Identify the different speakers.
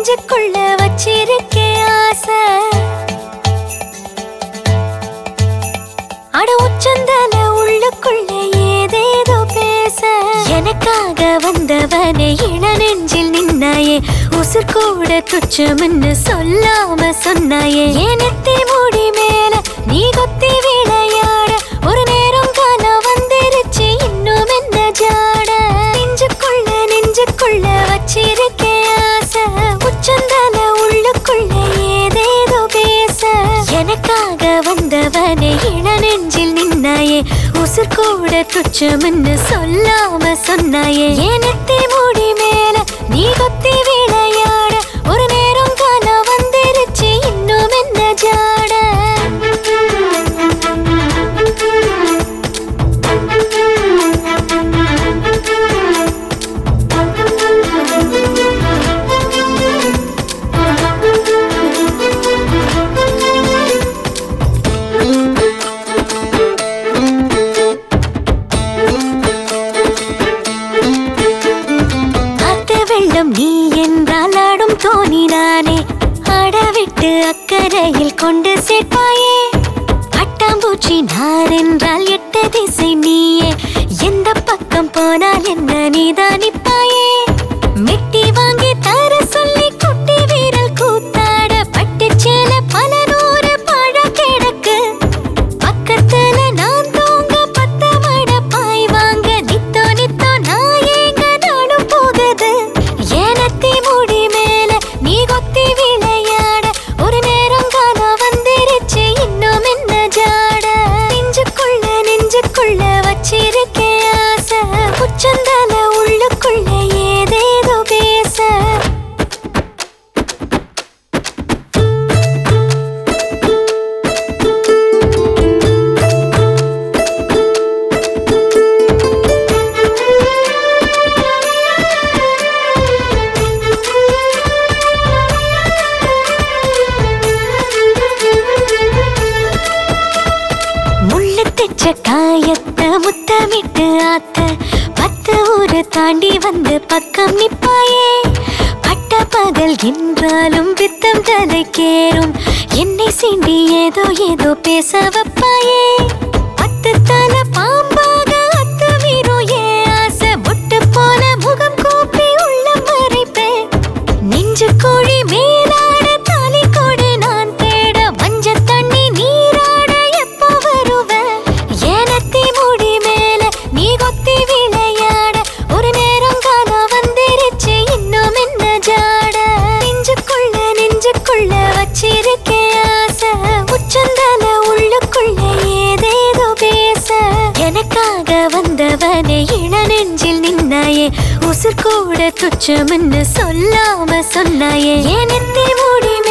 Speaker 1: நெஞ்சுக்குள்ள வச்சிருக்கே ஆசை அட உச்சந்தல உள்ளுக்குள்ள ஏதேதோ பேச எனக்காக வந்தவனே இள நெஞ்சில் நின்னாயே உசுர் கூட துச்சம்னு சொல்லாம சொன்னாயே ஏனத்தே மூடி மேல நீ கொத்தி விளையாட ஒரு நேரம் காலம் வந்துருச்சு இன்னும் என்ன ஜாட நெஞ்சுக்குள்ள நெஞ்சுக்குள்ள வச்சிருக்கே ஆசை உச்சந்தல உள்ளுக்குள்ள ஏதேதோ பேச எனக்காக வந்தவனே இள நெஞ்சில் நின்னாயே உசுர் கூட துச்சம்னு சொல்லாம சொன்னாயே ஏனத்தே மூடி மேல நீ கொத்தி விளையாட ஒரு நேரம் காலம் வந்துருச்சு இன்னும் என்ன ஜாட காத்து வெள்ளம் நீ என்றால் ஆடும் தோணி நானே ஆடவிட்டு அக்கறையில் கொண்டு சேர்ப்பாயே பட்டாம்பூச்சி நான் என்றால் எட்டு திசை நீயே எந்த பக்கம் போனால் என்ன நீதான் நிப்பாயே மெட்டி வாங்கி தர சொல்லி குட்டி வீரல் கூத்தாட பட்டுச்சேல பல நூறு பழ கிடக்கு பக்கத்துல நான் தூங்க பத்த மட பாய் வாங்க நித்தோ நித்தோ நான் ஏங்க நானும் போகுது ஏனத்தி முடி மேல நீ கொத்தி விளையாட ஒரு நேரம் காலம் வந்துருச்சு இன்னும் என்ன ஜாட நெஞ்சுக்குள்ள நெஞ்சுக்குள்ள வச்சிருக்கே ஆசை உச்சந்தல உள்ளுக்குள்ள ஏதேதோ பேச முள்ளு தைச்ச காயத்தை முத்தமிட்டு ஆத்த பத்து ஊரு தாண்டி வந்து பக்கம் நிப்பாயே பட்ட பகல் என்றாலும் பித்தம் தலைக்கேறும் என்னை சீண்டி ஏதோ ஏதோ பேச வைப்பாயே பத்து தலை பாம்பாக அத்துமீறும் ஏன் ஆசை முட்டு போல முகம் கூப்பி உள்ள மறைப்பேன் நெஞ்சு கோழி மேலாட தாலி கொடு நான் தேட மஞ்ச தண்ணி நீராட எப்போ வருவ ஏனத்தி முடி மேல நீ கொத்தி விளையாட ஒரு நேரம் காலம் வந்துருச்சு இன்னும் என்ன ஜாட நெஞ்சுக்குள்ள நெஞ்சுக்குள்ள வச்சிருக்கே ஆசை உச்சந்தல உள்ளுக்குள்ள ஏதேதோ பேச எனக்காக வந்தவனே இள நெஞ்சில் நின்னாயே உசுர் கூட துச்சம்னு சொல்லாம சொன்னாயே ஏனத்தே மூடி